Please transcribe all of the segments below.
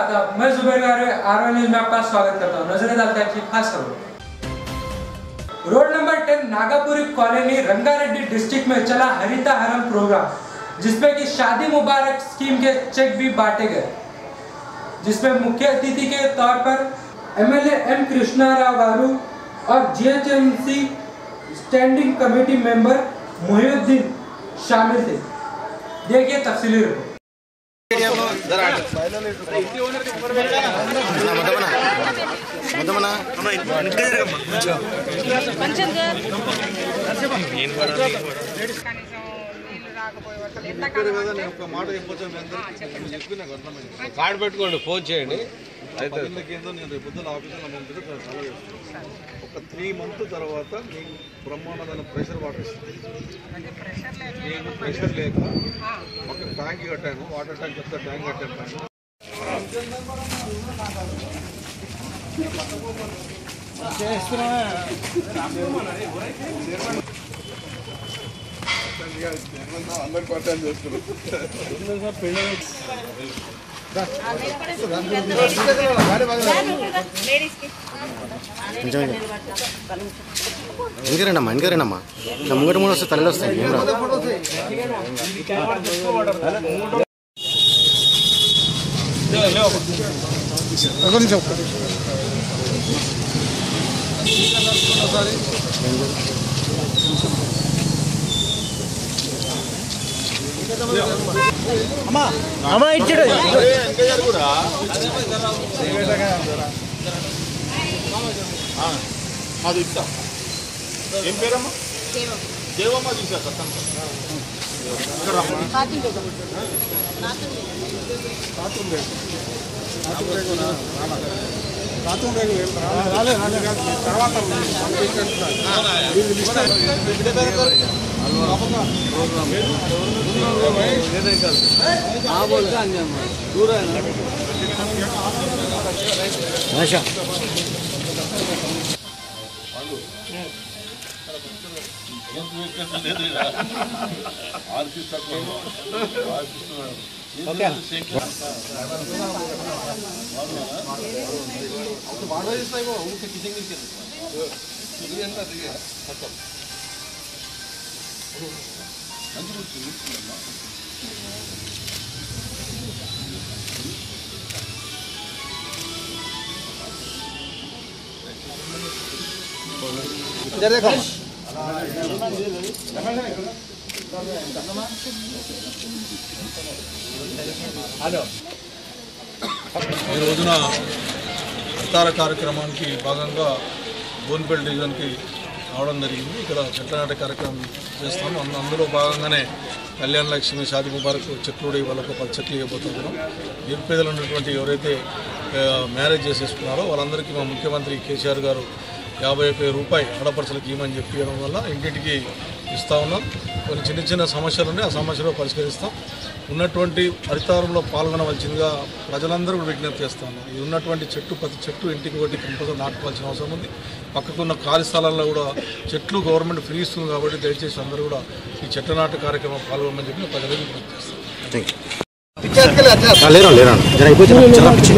आदाब मैं जुबैर आरवा न्यूज में आपका स्वागत करता हूँ नजर डालते हैं की खास खबरों road number 10 Nagapuri colony Rangareddy district में चला हरिता हरम प्रोग्राम जिसमें कि शादी मुबारक स्कीम के चेक भी बांटे गए जिसमें मुख्य अतिथि के तौर पर एमएलए एम कृष्णा राव गारू और GHMC standing committee member Mohiuddin शामिल थे देखिए तफसीली रिपोर्ट కనీసం నీళ్లు రాకపోయే వరకు ఎండాకాలం ఒక మాట చెప్పొచ్చు మీ అందరికీ నేను చెప్పి నాకు అర్థమైంది కార్డు పెట్టుకోండి ఫోన్ చేయండి పదిన్నకి ఏందో నేను రేపు పొద్దున ఆఫీసులో పంపితే చాలా చాలా చేస్తాను ఒక త్రీ మంత్ తర్వాత మీకు బ్రహ్మాండమైన ప్రెషర్ వాటర్ ఇస్తుంది అంటే ప్రెషర్ లేదు నేను ప్రెషర్ లేక ఒక ట్యాంక్ కట్టాను వాటర్ ట్యాంక్ చెప్తే ట్యాంక్ కట్టాను పైన. ఇంకరేనమ్మా ఇంకరేనమ్మా నా ముంగట మూడు వస్తే తలలు వస్తాయి ఏం రాదు అది ఇస్తా ఏం పేరమ్మా దేవమ్మ చూసా కథం ఆశా ఈ రోజున ఇఫ్తార కార్యక్రమానికి భాగంగా బోన్పల్లి డివిజన్కి రావడం జరిగింది ఇక్కడ చెట్ల నాటే కార్యక్రమం చేస్తాము అందు- అందులో భాగంగానే కళ్యాణ లక్ష్మి షాది ముబారక్ చెట్లు వాళ్ళకు పది చెట్లు ఇవ్వబోతున్నాం నిరుపేదలు ఉన్నటువంటి ఎవరైతే ఆ, మ్యారేజ్ చేసేసుకున్నారో వాళ్ళందరికీ మా ముఖ్యమంత్రి కేసీఆర్ గారు యాభై ఒక్క రూపాయి ఆడపడుచులకు ఇవ్వమని చెప్పడం వల్ల ఇంటింటికి ఇస్తూ ఉన్నాం కొన్ని చిన్న చిన్న సమస్యలు ఉన్నాయి ఆ సమస్యలు పరిష్కరిస్తాం ఉన్నటువంటి హరితారంలో పాల్గొనవలసిందిగా ప్రజలందరూ కూడా విజ్ఞప్తి చేస్తా ఉన్నారు ఈ ఉన్నటువంటి చెట్టు ప్రతి చెట్టు ఇంటికి ఒకటి కంపల్సరీ నాటుకోవాల్సిన అవసరం ఉంది పక్కకున్న ఖాళీ స్థలాల్లో కూడా చెట్లు గవర్నమెంట్ ఫ్రీ ఇస్తుంది కాబట్టి దయచేసి అందరూ కూడా ఈ చెట్ల నాటు కార్యక్రమం పాల్గొనమని చెప్పి ప్రజలకు విజ్ఞప్తి చేస్తాం లేరా లేరా జర అయిపోతుంది చాలా పిచ్చి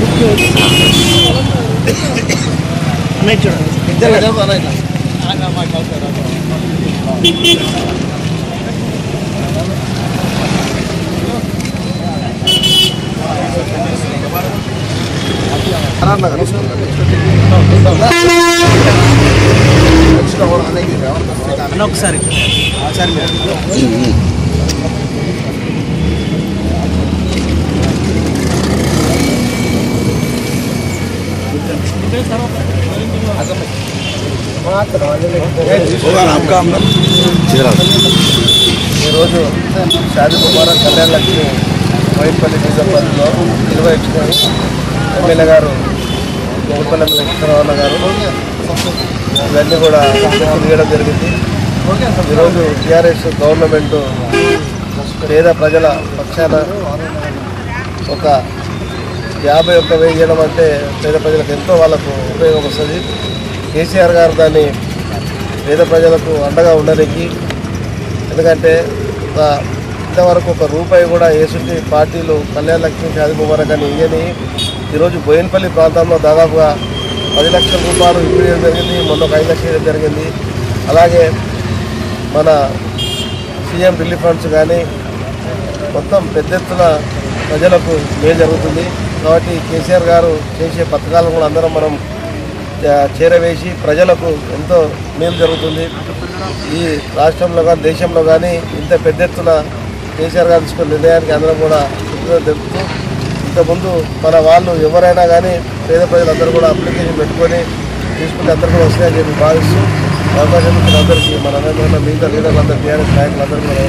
ఈరోజు షాది ముబారక్ కళ్యాణ లక్ష్మి వైట్పల్లి డిసెంబర్లో నిర్వహించుకొని ఎమ్మెల్యే గారు ముప్పల్లి వెంకటరమణ గారు ఇవన్నీ కూడా తిరగడం జరిగింది ఈరోజు టీఆర్ఎస్ గవర్నమెంట్ పేద ప్రజల పక్షాన ఒక యాభై ఒక్క వెయ్యి చేయడం అంటే పేద ప్రజలకు ఎంతో వాళ్ళకు ఉపయోగం వస్తుంది కేసీఆర్ గారు దాన్ని పేద ప్రజలకు అండగా ఉండడానికి ఎందుకంటే ఒక ఇంతవరకు ఒక రూపాయి కూడా ఏసుంటి పార్టీలు కళ్యాణ లక్ష్మి షాది ముబారక్ అని ఇయ్యని ఈరోజు బోయినపల్లి ప్రాంతంలో దాదాపుగా పది లక్షల రూపాయలు ఇవ్వడం జరిగింది మొన్న ఒక ఐదు లక్షలు ఇవ్వడం జరిగింది అలాగే మన సీఎం రిలీఫ్ ఫండ్స్ కానీ మొత్తం పెద్ద ఎత్తున ప్రజలకు మేలు జరుగుతుంది కాబట్టి కేసీఆర్ గారు చేసే పథకాలను కూడా అందరం మనం చే- చేరవేసి ప్రజలకు ఎంతో మేలు జరుగుతుంది ఈ రాష్ట్రంలో కానీ దేశంలో కానీ ఇంత పెద్ద ఎత్తున కేసీఆర్ గారు తీసుకున్న నిర్ణయానికి అందరం కూడా కృతజ్ఞతలు తెలుపుతూ ఇంతకుముందు మన వాళ్ళు ఎవరైనా కానీ పేద ప్రజలందరూ కూడా అప్లికేషన్ పెట్టుకొని తీసుకుంటే అందరూ కూడా వస్తాయని చెప్పి భావిస్తూ అవకాశం ఇచ్చిన అందరికీ మన అందరికీ మిగతా లీడర్లందరూ టీఆర్ఎస్ నాయకులందరూ కూడా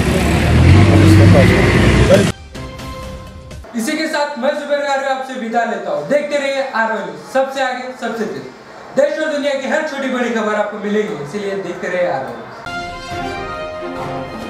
నమస్కారం इसी के साथ मैं जुबेर गारी आपसे विदा लेता हूँ देखते रहिए आर सबसे आगे सबसे तेज देश और दुनिया की हर छोटी बड़ी खबर आपको मिलेगी इसीलिए देखते रहिए आर